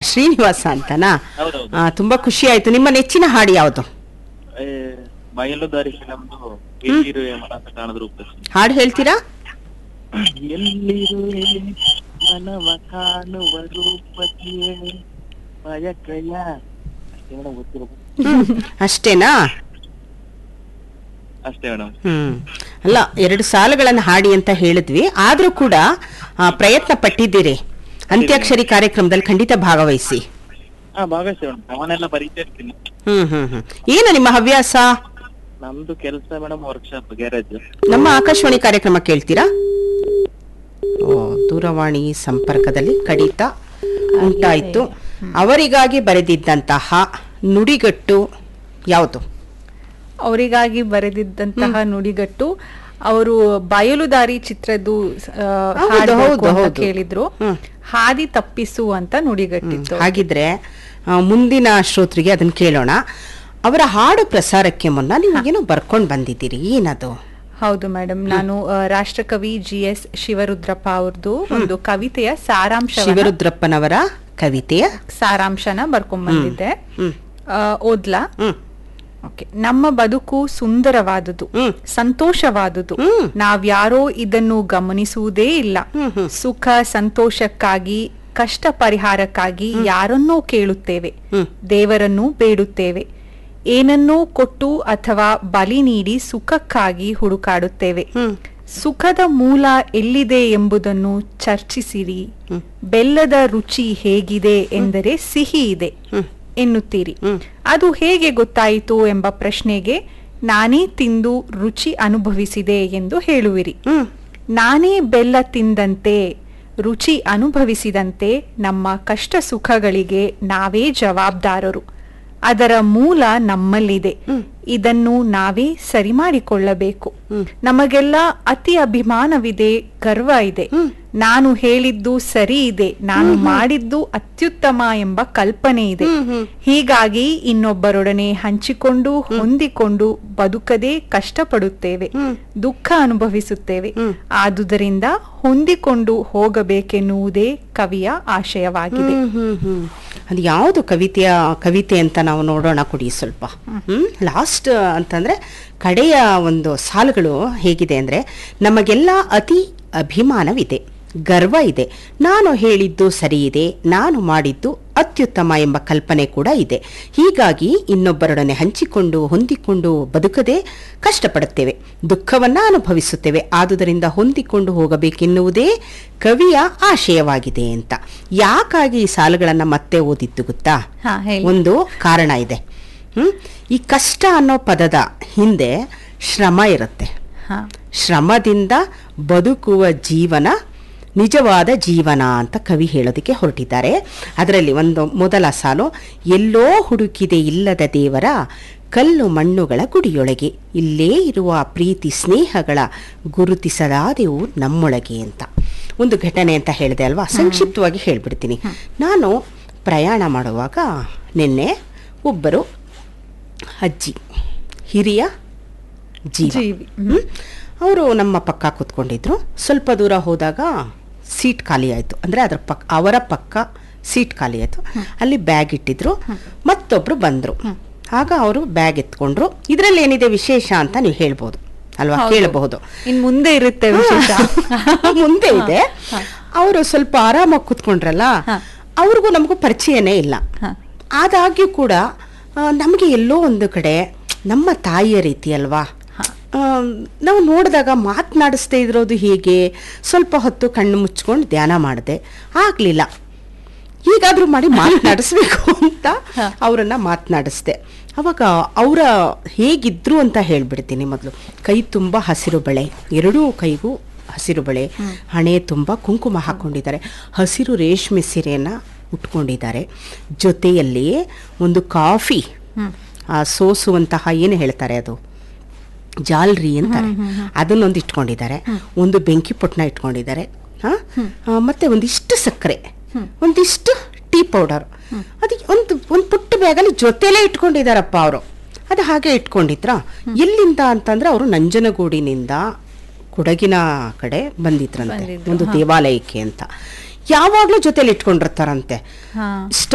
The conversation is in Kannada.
ಶ್ರೀನಿವಾಸ ಅಂತನಾ ಹೌದೌದು ಆ, ತುಂಬಾ ಖುಷಿ ಆಯ್ತು ನಿಮ್ಮ ನೆಚ್ಚಿನ ಹಾಡು ಯಾವುದು ಏ, ಬಯಲುದಾರಿ ಫಿಲಮ್ದು ಎಲ್ಲಿರುವೆ ಮನಸ ಕಾಣದ ರೂಪದಲ್ಲಿ ಹಾಡು ಹೇಳ್ತೀರಾ ಎಲ್ಲಿರುವೆ ಮನವ ಕಾಣುವ ರೂಪಕ್ಕೆ ಬಯಕೆಯ ಅಷ್ಟೇ ಮೇಡಮ್ ಗೊತ್ತಿರೋದು ಅಷ್ಟೇನಾ ಅಷ್ಟೇ ಮೇಡಮ್ ಹ್ಮ್ ಅಲ್ಲ ಎರಡು ಸಾಲುಗಳನ್ನು ಹಾಡಿ ಅಂತ ಹೇಳಿದ್ವಿ ಆದ್ರೂ ಕೂಡ ಆ, ಪ್ರಯತ್ನ ಪಟ್ಟಿದ್ದೀರಿ ಅಂತ್ಯಾಕ್ಷರಿ ಕಾರ್ಯಕ್ರಮದಲ್ಲಿ ಖಂಡಿತ ಭಾಗವಹಿಸಿ ಹಾ ಭಾಗವಹಿಸಿ ಮೇಡಮ್ ಅವನೆಲ್ಲ ಬರೀತಾ ಇರ್ತೀನಿ ಹ್ಮ್ ಹ್ಮ್ ಹ್ಮ್ ಏನು ನಿಮ್ಮ ಹವ್ಯಾಸ ನಮ್ದು ಕೆಲಸ ಮೇಡಮ್ ವರ್ಕ್ಶಾಪ್ ಗ್ಯಾರೇಜ್ ನಮ್ಮ ಆಕಾಶವಾಣಿ ಕಾರ್ಯಕ್ರಮ ಕೇಳ್ತೀರಾ ಓ ದೂರವಾಣಿ ಸಂಪರ್ಕದಲ್ಲಿ ಕಡಿತ ಉಂಟಾಯ್ತು ಅವರಿಗಾಗಿ ಬರೆದಿದ್ದಂತಹ ನುಡಿಗಟ್ಟು ಯಾವುದು ಅವರಿಗಾಗಿ ಬರೆದಿದ್ದಂತಹ ನುಡಿಗಟ್ಟು ಅವರು ಬಯಲುದಾರಿ ಚಿತ್ರದ್ದು ಆ, ಹೌದು, ಹಾಡ್ಬೇಕು ಹೌದು, ಅಂತ ಹೌದು. ಕೇಳಿದ್ರು ಹ್ಮ್. ಹಾದಿ ತಪ್ಪಿಸು ಅಂತ ನುಡಿಗಟ್ಟಿತ್ತು ಹಾಗಿದ್ರೆ ಆ, ಮುಂದಿನ ಶ್ರೋತೃಗೆ ಅದನ್ನ ಕೇಳೋಣ ಅವರ ಹಾಡು ಪ್ರಸಾರಕ್ಕೆ ಮುನ್ನ ನೀವು ಏನೋ ಬರ್ಕೊಂಡು ಬಂದಿದ್ದೀರಿ ಏನದು ಹೌದು ಮೇಡಮ್ ನಾನು ಆ, ರಾಷ್ಟ್ರಕವಿ ಜಿ ಎಸ್ ಶಿವರುದ್ರಪ್ಪ ಅವ್ರದ್ದು ಒಂದು ಕವಿತೆಯ ಸಾರಾಂಶ ಶಿವರುದ್ರಪ್ಪನವರ ಕವಿತೆಯ ಸಾರಾಂಶನ ಬರ್ಕೊಂಡ್ ಬಂದಿದ್ದೆ ಹ್ಮ್ ಆ, ಓದ್ಲಾ ಹ್ಮ್ ಓಕೆ ನಮ್ಮ ಬದುಕು ಸುಂದರವಾದುದು ಹ್ಮ್. ಸಂತೋಷವಾದುದು ಹ್ಮ್. ನಾವ್ಯಾರೋ ಇದನ್ನು ಗಮನಿಸುವುದೇ ಇಲ್ಲ ಹ್ಮ್, ಹ್ಮ್. ಸುಖ ಸಂತೋಷಕ್ಕಾಗಿ ಕಷ್ಟ ಪರಿಹಾರಕ್ಕಾಗಿ ಯಾರನ್ನೋ ಕೇಳುತ್ತೇವೆ ಹ್ಮ್. ದೇವರನ್ನು ಬೇಡುತ್ತೇವೆ ಏನನ್ನೋ ಕೊಟ್ಟು ಅಥವಾ ಬಲಿ ನೀಡಿ ಸುಖಕ್ಕಾಗಿ ಹುಡುಕಾಡುತ್ತೇವೆ ಹ್ಮ್ ಸುಖದ ಮೂಲ ಎಲ್ಲಿದೆ ಎಂಬುದನ್ನು ಚರ್ಚಿಸಿರಿ ಹ್ಮ್. ಬೆಲ್ಲದ ರುಚಿ ಹೇಗಿದೆ ಎಂದರೆ ಸಿಹಿ ಇದೆ ಹ್ಮ್. ಎನ್ನುತ್ತೀರಿ ಹ್ಮ್. ಅದು ಹೇಗೆ ಗೊತ್ತಾಯಿತು ಎಂಬ ಪ್ರಶ್ನೆಗೆ ನಾನೇ ತಿಂದು ರುಚಿ ಅನುಭವಿಸಿದೆ ಎಂದು ಹೇಳುವಿರಿ ಹ್ಮ್ ನಾನೇ ಬೆಲ್ಲ ತಿಂದಂತೆ ರುಚಿ ಅನುಭವಿಸಿದಂತೆ ನಮ್ಮ ಕಷ್ಟ ಸುಖಗಳಿಗೆ ನಾವೇ ಜವಾಬ್ದಾರರು ಅದರ ಮೂಲ ನಮ್ಮಲ್ಲಿದೆ ಇದನ್ನು ನಾವೇ ಸರಿ ಮಾಡಿಕೊಳ್ಳಬೇಕು ನಮಗೆಲ್ಲ ಅತಿ ಅಭಿಮಾನವಿದೆ ಗರ್ವ ಇದೆ ನಾನು ಹೇಳಿದ್ದು ಸರಿ ಇದೆ ನಾನು ಮಾಡಿದ್ದು ಅತ್ಯುತ್ತಮ ಎಂಬ ಕಲ್ಪನೆ ಇದೆ ಹೀಗಾಗಿ ಇನ್ನೊಬ್ಬರೊಡನೆ ಹಂಚಿಕೊಂಡು ಹೊಂದಿಕೊಂಡು ಬದುಕದೆ ಕಷ್ಟಪಡುತ್ತೇವೆ ದುಃಖ ಅನುಭವಿಸುತ್ತೇವೆ ಆದುದರಿಂದ ಹೊಂದಿಕೊಂಡು ಹೋಗಬೇಕೆನ್ನುವುದೇ ಕವಿಯ ಆಶಯವಾಗಿದೆ ಹ್ಮ್ ಹ್ಮ್ ಹ್ಮ್ ಅದು ಯಾವುದು ಕವಿತೆಯ ಕವಿತೆ ಅಂತ ನಾವು ನೋಡೋಣ ಕೊಡಿ ಸ್ವಲ್ಪ ಹ್ಮ್ ಲಾಸ್ಟ್ ಅಂತಂದ್ರೆ ಕಡೆಯ ಒಂದು ಸಾಲುಗಳು ಹೇಗಿದೆ ಅಂದ್ರೆ ನಮಗೆಲ್ಲ ಅತಿ ಅಭಿಮಾನವಿದೆ ಗರ್ವ ಇದೆ ನಾನು ಹೇಳಿದ್ದು ಸರಿ ಇದೆ ನಾನು ಮಾಡಿದ್ದು ಅತ್ಯುತ್ತಮ ಎಂಬ ಕಲ್ಪನೆ ಕೂಡ ಇದೆ ಹೀಗಾಗಿ ಇನ್ನೊಬ್ಬರೊಡನೆ ಹಂಚಿಕೊಂಡು ಹೊಂದಿಕೊಂಡು ಬದುಕದೆ ಕಷ್ಟಪಡುತ್ತೇವೆ ದುಃಖವನ್ನ ಅನುಭವಿಸುತ್ತೇವೆ ಆದುದರಿಂದ ಹೊಂದಿಕೊಂಡು ಹೋಗಬೇಕೆನ್ನುವುದೇ ಕವಿಯ ಆಶಯವಾಗಿದೆ ಅಂತ ಯಾಕಾಗಿ ಈ ಸಾಲುಗಳನ್ನ ಮತ್ತೆ ಓದಿದ್ದು ಗೊತ್ತಾ ಹಾ, ಹೇಳಿ. ಒಂದು ಕಾರಣ ಇದೆ ಹ್ಮ್ ಈ ಕಷ್ಟ ಅನ್ನೋ ಪದದ ಹಿಂದೆ ಶ್ರಮ ಇರುತ್ತೆ ಹಾ ಶ್ರಮದಿಂದ ಬದುಕುವ ಜೀವನ ನಿಜವಾದ ಜೀವನ ಅಂತ ಕವಿ ಹೇಳೋದಕ್ಕೆ ಹೊರಟಿದ್ದಾರೆ ಅದರಲ್ಲಿ ಒಂದು ಮೊದಲ ಸಾಲು ಎಲ್ಲೋ ಹುಡುಕಿದೆ ಇಲ್ಲದ ದೇವರ ಕಲ್ಲು ಮಣ್ಣುಗಳ ಗುಡಿಯೊಳಗೆ ಇಲ್ಲೇ ಇರುವ ಪ್ರೀತಿ ಸ್ನೇಹಗಳ ಗುರುತಿಸಲಾದೆವು ನಮ್ಮೊಳಗೆ ಅಂತ ಒಂದು ಘಟನೆ ಅಂತ ಹೇಳಿದೆ ಅಲ್ವಾ ಸಂಕ್ಷಿಪ್ತವಾಗಿ ಹೇಳ್ಬಿಡ್ತೀನಿ ನಾನು ಪ್ರಯಾಣ ಮಾಡುವಾಗ ನಿನ್ನೆ ಒಬ್ಬರು ಅಜ್ಜಿ ಹಿರಿಯ ಜೀವ ಜೀವಿ. ಅವರು ನಮ್ಮ ಪಕ್ಕ ಕೂತ್ಕೊಂಡಿದ್ರು ಸ್ವಲ್ಪ ದೂರ ಹೋದಾಗ ಸೀಟ್ ಖಾಲಿ ಆಯಿತು ಅಂದರೆ ಅದರ ಪಕ್ಕ ಅವರ ಪಕ್ಕ ಸೀಟ್ ಖಾಲಿ ಆಯಿತು ಅಲ್ಲಿ ಬ್ಯಾಗ್ ಇಟ್ಟಿದ್ರು ಮತ್ತೊಬ್ರು ಬಂದರು ಆಗ ಅವರು ಬ್ಯಾಗ್ ಎತ್ಕೊಂಡ್ರು ಇದರಲ್ಲಿ ಏನಿದೆ ವಿಶೇಷ ಅಂತ ನೀವು ಹೇಳ್ಬೋದು ಅಲ್ವಾ ಹೌದು. ಕೇಳಬಹುದು ಇನ್ ಮುಂದೆ ಇರುತ್ತೆ ವಿಶೇಷ ಮುಂದೆ ಇದೆ ಅವರು ಸ್ವಲ್ಪ ಆರಾಮಾಗಿ ಕೂತ್ಕೊಂಡ್ರಲ್ಲ ಹ. ಅವ್ರಿಗೂ ನಮಗೂ ಪರಿಚಯನೇ ಇಲ್ಲ ಹ. ಆದಾಗ್ಯೂ ಕೂಡ ಆ, ನಮಗೆ ಎಲ್ಲೋ ಒಂದು ಕಡೆ ನಮ್ಮ ತಾಯಿಯ ರೀತಿ ಅಲ್ವಾ ಆ, ನಾವು ನೋಡಿದಾಗ ಮಾತನಾಡಿಸ್ದೇ ಇರೋದು ಹೇಗೆ ಸ್ವಲ್ಪ ಹೊತ್ತು ಕಣ್ಣು ಮುಚ್ಕೊಂಡು ಧ್ಯಾನ ಮಾಡಿದೆ ಆಗಲಿಲ್ಲ ಹೀಗಾದ್ರೂ ಮಾಡಿ ಮಾತನಾಡಿಸ್ಬೇಕು ಅಂತ ಅವರನ್ನ ಮಾತನಾಡಿಸ್ದೆ ಅವಾಗ ಅವರ ಹೇಗಿದ್ರು ಅಂತ ಹೇಳ್ಬಿಡ್ತೀನಿ ಮೊದಲು ಕೈ ತುಂಬ ಹಸಿರು ಬಳೆ ಎರಡೂ ಕೈಗೂ ಹಸಿರು ಬಳೆ ಹಣೆ ತುಂಬ ಕುಂಕುಮ ಹಾಕೊಂಡಿದ್ದಾರೆ ಹಸಿರು ರೇಷ್ಮೆ ಸೀರೆಯನ್ನ ಉಟ್ಕೊಂಡಿದ್ದಾರೆ ಜೊತೆಯಲ್ಲಿ ಒಂದು ಕಾಫಿ ಆ ಸೋಸುವಂತಹ ಏನು ಹೇಳ್ತಾರೆ ಅದು ಜಾಲ್ರಿ ಅಂತಾರೆ ಅದನ್ನೊಂದು ಇಟ್ಕೊಂಡಿದ್ದಾರೆ ಒಂದು ಬೆಂಕಿ ಪೊಟ್ನ ಇಟ್ಕೊಂಡಿದ್ದಾರೆ ಹಾ? ಆ, ಮತ್ತೆ ಒಂದಿಷ್ಟು ಸಕ್ಕರೆ ಒಂದಿಷ್ಟು ಟೀ ಪೌಡರ್ ಅದು ಒಂದು ಒಂದು ಪುಟ್ಟ ಬ್ಯಾಗಲ್ಲಿ ಜೊತೆಲೇ ಇಟ್ಕೊಂಡಿದ್ದಾರಪ್ಪ ಅವರು ಅದು ಹಾಗೆ ಇಟ್ಕೊಂಡಿದ್ರ ಎಲ್ಲಿಂದ ಅಂತಂದ್ರೆ ಅವರು ನಂಜನಗೂಡಿನಿಂದ ಕೊಡಗಿನ ಕಡೆ ಬಂದಿದ್ರಂತೆ ಬಂದಿದ್ರು, ಒಂದು ಹಾ. ದೇವಾಲಯಕ್ಕೆ ಅಂತ ಯಾವಾಗ್ಲೂ ಜೊತೆಲಿ ಇಟ್ಕೊಂಡಿರ್ತಾರಂತೆ ಹಾ ಇಷ್ಟ